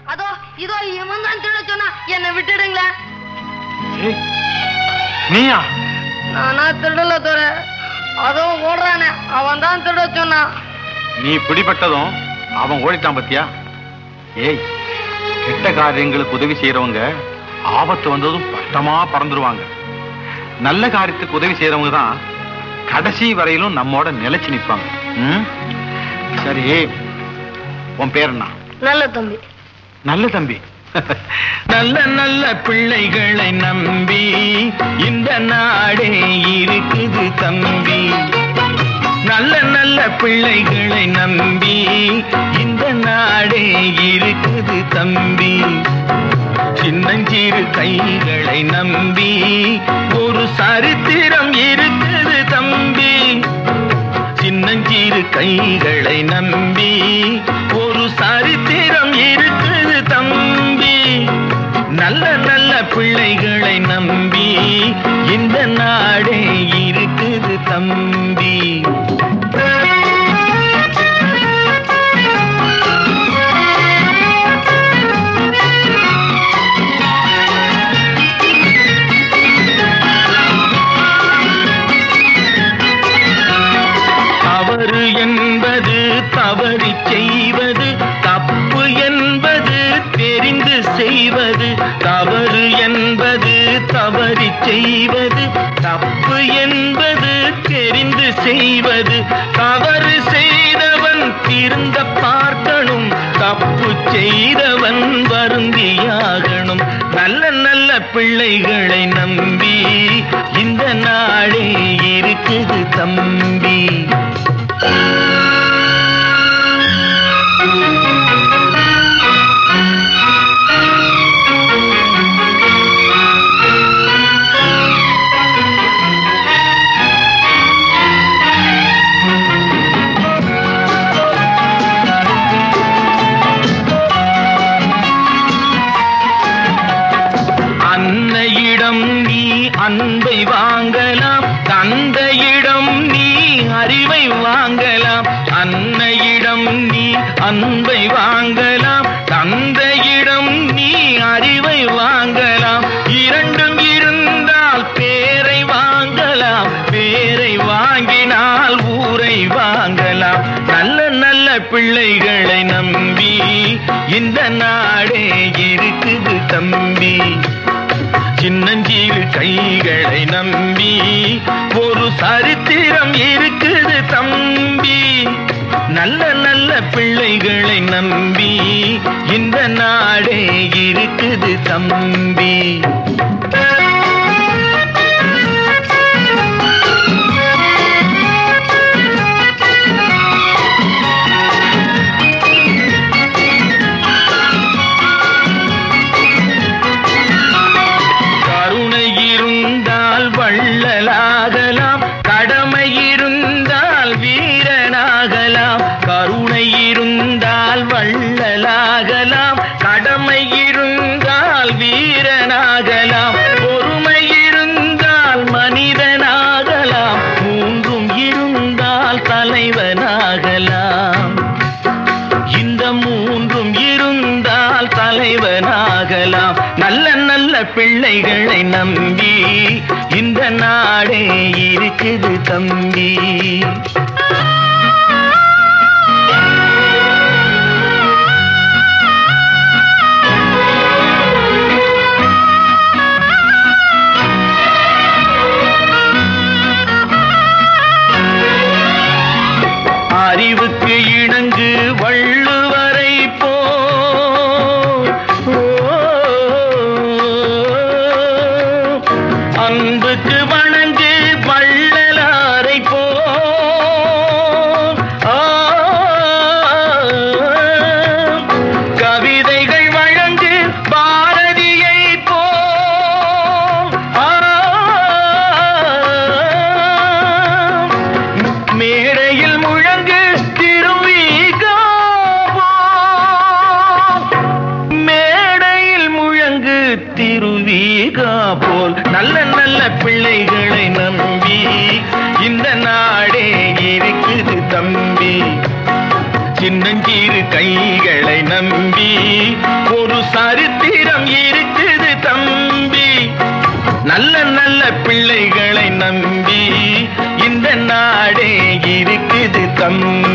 அதோ இதோ இவன் தான் திருட சொன்னா என்னை விட்டுடுங்களேன் ஏய், நீயா நானா திருடல துற அதோ ஓடுறானே அவன் தான் திருட சொன்னான் நீ பிடிபட்டதும் அவன் ஓடிட்டான் பத்தியா ஏய் கெட்ட காரியங்களுக்கு உதவி செய்யறவங்க ஆபத்து வந்ததும் பட்டமா பறந்துருவாங்க நல்ல காரியத்துக்கு உதவி செய்யறவங்க தான் கடைசி வரையிலும் நம்மோட நிலைச்சு நிற்பாங்க ம்? சரி உன் பேர் என்ன நல்ல தம்பி நல்ல தம்பி நல்ல நல்ல பிள்ளைகளை நம்பி இந்த நாடே இருக்குது தம்பி நல்ல நல்ல பிள்ளைகளை நம்பி இந்த நாடே இருக்குது தம்பி சின்னஞ்சிறு கைகளை நம்பி ஒரு சரித்திரம் இருக்குது தம்பி சின்னஞ்சிறு கைகளை நம்பி ஒரு சரித்திரம் இருக்குது தம்பி நல்ல நல்ல பிள்ளைகளை நம்பி இந்த நாடே இருக்குது தம்பி தவறு என்பது தவறி செய்வது தப்பு என்பது தெரிந்து செய்வது தவறு என்பது தவறி செய்வது தப்பு என்பது தெரிந்து செய்வது தவறு செய்தவன் திருந்த பார்க்கணும் தப்பு செய்தவன் வருந்தியாகணும் நல்ல நல்ல பிள்ளைகளை நம்பி இந்த நாடே இருக்குது தம்பி அன்னையிடம் நீ அன்பை வாங்கலாம் தந்தையிடம் நீ அறிவை வாங்கலாம் அன்னையிடம் நீ அன்பை வாங்கலாம் தந்தையிடம் நீ அறிவை வாங்கலாம் இரண்டும் இருந்தால் பேரை வாங்கலாம் பேரை வாங்கினால் ஊரை வாங்கலாம் நல்ல நல்ல பிள்ளைகளை நம்பி இந்த நாடே இருக்குது தம்பி சின்னஞ்சிறு கைகளை நம்பி ஒரு சரித்திரம் இருக்குது தம்பி நல்ல நல்ல பிள்ளைகளை நம்பி இந்த நாடே இருக்குது தம்பி கருணை இருந்தால் வள்ளலாகலாம் கடமை இருந்தால் வீரனாகலாம் கருணை இருந்தால் வள்ளலாகலாம் கடமை இருந்தால் வீரனாகலாம் பொறுமை இருந்தால் மனிதனாகலாம் மூன்றும் இருந்தால் தலைவனாகலாம் இந்த மூன்றும் இருந்தால் தலைவனாகலாம் நல்ல நல்ல பிள்ளைகளை நம்பி இந்த நாடே இருக்குது தம்பி அறிவுக்கு இணங்கு வள்ளுவரை போ அன்புக்கு வணங்கு வள்ளலாரை போ கவிதைகள் வழங்கு பாரதியை போ மேடையில் முழங்கு திருவிகா மேடையில் முழங்கு திருவிகா போல் நல்ல நல்ல பிள்ளைகளை நம்பி இந்த நாடே இருக்குது தம்பி சின்னஞ்சிறு கைகளை நம்பி ஒரு பிள்ளைகளை நம்பி இந்த நாடே இருக்குது தம்பி